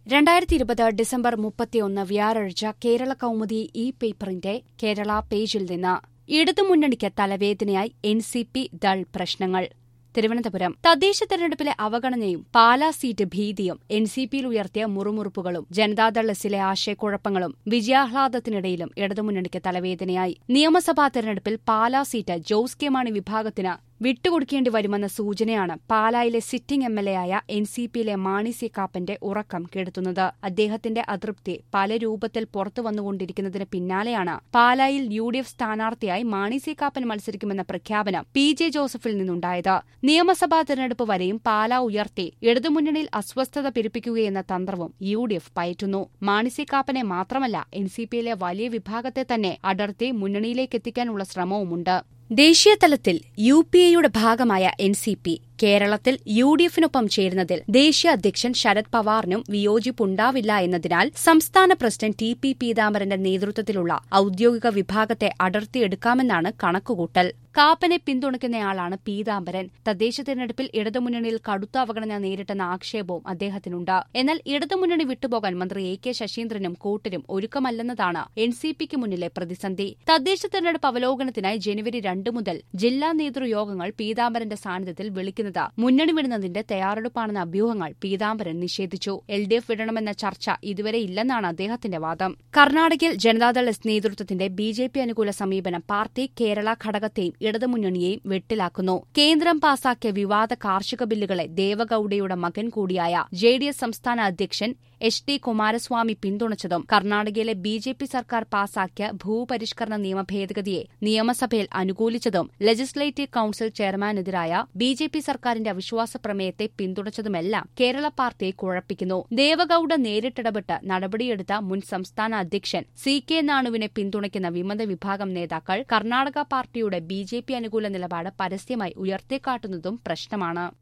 രണ്ടായിരത്തി ഇരുപത് ഡിസംബർ മുപ്പത്തിയൊന്ന് വ്യാഴാഴ്ച കേരള കൗമുദി ഇ പേപ്പറിന്റെ കേരള പേജിൽ നിന്ന് ഇടതുമുന്നണിക്ക് തലവേദനയായി എൻ സി പി ദൾ പ്രശ്നങ്ങൾ തിരുവനന്തപുരം തദ്ദേശ തെരഞ്ഞെടുപ്പിലെ അവഗണനയും പാലാ സീറ്റ് ഭീതിയും എൻ സി പിയിൽ ഉയർത്തിയ മുറുമുറുപ്പുകളും ജനതാദൾ എസിലെ ആശയക്കുഴപ്പങ്ങളും വിജയാഹ്ലാദത്തിനിടയിലും ഇടതുമുന്നണിക്ക് തലവേദനയായി നിയമസഭാ തെരഞ്ഞെടുപ്പിൽ പാലാ സീറ്റ് ജോസ് കെ മാണി വിഭാഗത്തിന് വിട്ടുകൊടുക്കേണ്ടി വരുമെന്ന സൂചനയാണ് പാലായിലെ സിറ്റിംഗ് എം എൽ എ ആയ എൻ സി പിയിലെ മാണി സി കാപ്പന്റെ ഉറക്കം കെടുത്തുന്നത് അദ്ദേഹത്തിന്റെ അതൃപ്തി പല രൂപത്തിൽ പുറത്തു വന്നുകൊണ്ടിരിക്കുന്നതിന് പിന്നാലെയാണ് പാലായിൽ യു ഡി എഫ് സ്ഥാനാർത്ഥിയായി മാണി സി കാപ്പൻ മത്സരിക്കുമെന്ന പ്രഖ്യാപനം പി ജെ ജോസഫിൽ നിന്നുണ്ടായത് നിയമസഭാ തെരഞ്ഞെടുപ്പ് വരെയും പാലാ ഉയർത്തി ഇടതുമുന്നണിയിൽ അസ്വസ്ഥത പിരിപ്പിക്കുകയെന്ന തന്ത്രവും യു ഡി എഫ് പയറ്റുന്നു മാണി സി കാപ്പനെ മാത്രമല്ല എൻ സി പിയിലെ വലിയ വിഭാഗത്തെ തന്നെ അടർത്തി മുന്നണിയിലേക്കെത്തിക്കാനുള്ള ശ്രമവുമുണ്ട് ദേശീയ തലത്തിൽ യു പി എയുടെ ഭാഗമായ എൻ സി പി കേരളത്തിൽ യു ഡി എഫിനൊപ്പം ചേരുന്നതിൽ ദേശീയ അധ്യക്ഷൻ ശരത് പവാറിനും വിയോജിപ്പുണ്ടാവില്ല എന്നതിനാൽ സംസ്ഥാന പ്രസിഡന്റ് ടി പി പീതാംബരന്റെ നേതൃത്വത്തിലുള്ള ഔദ്യോഗിക വിഭാഗത്തെ അടർത്തിയെടുക്കാമെന്നാണ് കണക്കുകൂട്ടൽ കാപ്പനെ പിന്തുണയ്ക്കുന്നയാളാണ് പീതാംബരൻ തദ്ദേശ തെരഞ്ഞെടുപ്പിൽ ഇടതുമുന്നണിയിൽ കടുത്ത അവഗണന നേരിട്ടെന്ന ആക്ഷേപവും അദ്ദേഹത്തിനുണ്ട് എന്നാൽ ഇടതുമുന്നണി വിട്ടുപോകാൻ മന്ത്രി എ കെ ശശീന്ദ്രനും കൂട്ടരും ഒരുക്കമല്ലെന്നതാണ് എൻ സി പിക്ക് മുന്നിലെ പ്രതിസന്ധി തദ്ദേശ തെരഞ്ഞെടുപ്പ് അവലോകനത്തിനായി ജനുവരി രണ്ട് മുതൽ ജില്ലാ നേതൃയോഗങ്ങൾ പീതാംബരന്റെ സാന്നിധ്യത്തിൽ വിളിക്കുന്നത് മുന്നണി വിടുന്നതിന്റെ തയ്യാറെടുപ്പാണെന്ന അഭ്യൂഹങ്ങൾ പീതാംബരൻ നിഷേധിച്ചു എൽ ഡി എഫ് വിടണമെന്ന ചർച്ച ഇതുവരെ ഇല്ലെന്നാണ് അദ്ദേഹത്തിന്റെ വാദം കർണാടകയിൽ ജനതാദൾ എസ് നേതൃത്വത്തിന്റെ ബി ജെ പി അനുകൂല സമീപനം പാർട്ടി കേരള ഘടകത്തെയും ഇടതുമുന്നണിയെയും വെട്ടിലാക്കുന്നു കേന്ദ്രം പാസാക്കിയ വിവാദ കാർഷിക ബില്ലുകളെ ദേവഗൌഡയുടെ മകൻ കൂടിയായ ജെ ഡി എസ് സംസ്ഥാന അധ്യക്ഷൻ എച്ച് ഡി കുമാരസ്വാമി പിന്തുണച്ചതും കർണാടകയിലെ ബി ജെ പി സർക്കാർ പാസാക്കിയ ഭൂപരിഷ്കരണ നിയമ ഭേദഗതിയെ നിയമസഭയിൽ അനുകൂലിച്ചതും ലെജിസ്ലേറ്റീവ് കൌൺസിൽ ചെയർമാനെതിരായ ബി ജെ പി സർക്കാരിന്റെ അവിശ്വാസ പ്രമേയത്തെ പിന്തുണച്ചതുമെല്ലാം കേരള പാർട്ടിയെ കുഴപ്പിക്കുന്നു ദേവഗൌഡ നേരിട്ടിടപെട്ട് നടപടിയെടുത്ത മുൻ സംസ്ഥാന അധ്യക്ഷൻ സി കെ നാണുവിനെ പിന്തുണയ്ക്കുന്ന വിമത വിഭാഗം നേതാക്കൾ കർണാടക പാർട്ടിയുടെ ബി ജെ പി അനുകൂല നിലപാട് പരസ്യമായി ഉയർത്തിക്കാട്ടുന്നതും പ്രശ്നമാണ്